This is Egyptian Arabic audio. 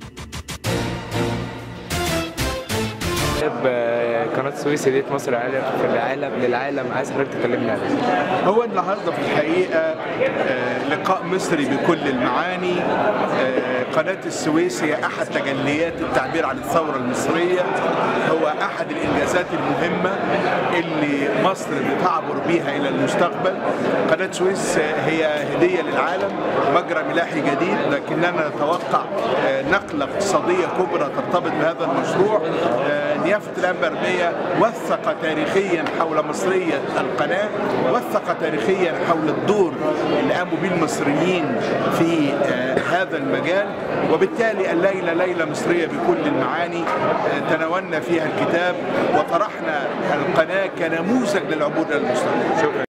قناة السويس هدية مصر العالم في العالم للعالم عايز حضرتك تكلمنا عنها هو النهارده في الحقيقه آه، لقاء مصري بكل المعاني آه، قناه السويس هي احد تجليات التعبير عن الثوره المصريه هو احد الانجازات المهمه اللي مصر بتعبر بيها الى المستقبل قناه السويس آه، هي هديه للعالم مجرى ملاحي جديد لكننا نتوقع آه، نقله اقتصاديه كبرى ترتبط بهذا المشروع آه، نيافه الانبرميه وثق تاريخيا حول مصريه القناه وثق تاريخيا حول الدور اللي قاموا به المصريين في آه، هذا المجال وبالتالي الليله ليله مصريه بكل المعاني آه، تناولنا فيها الكتاب وطرحنا القناه كنموذج للعبور الى المستقبل شكرا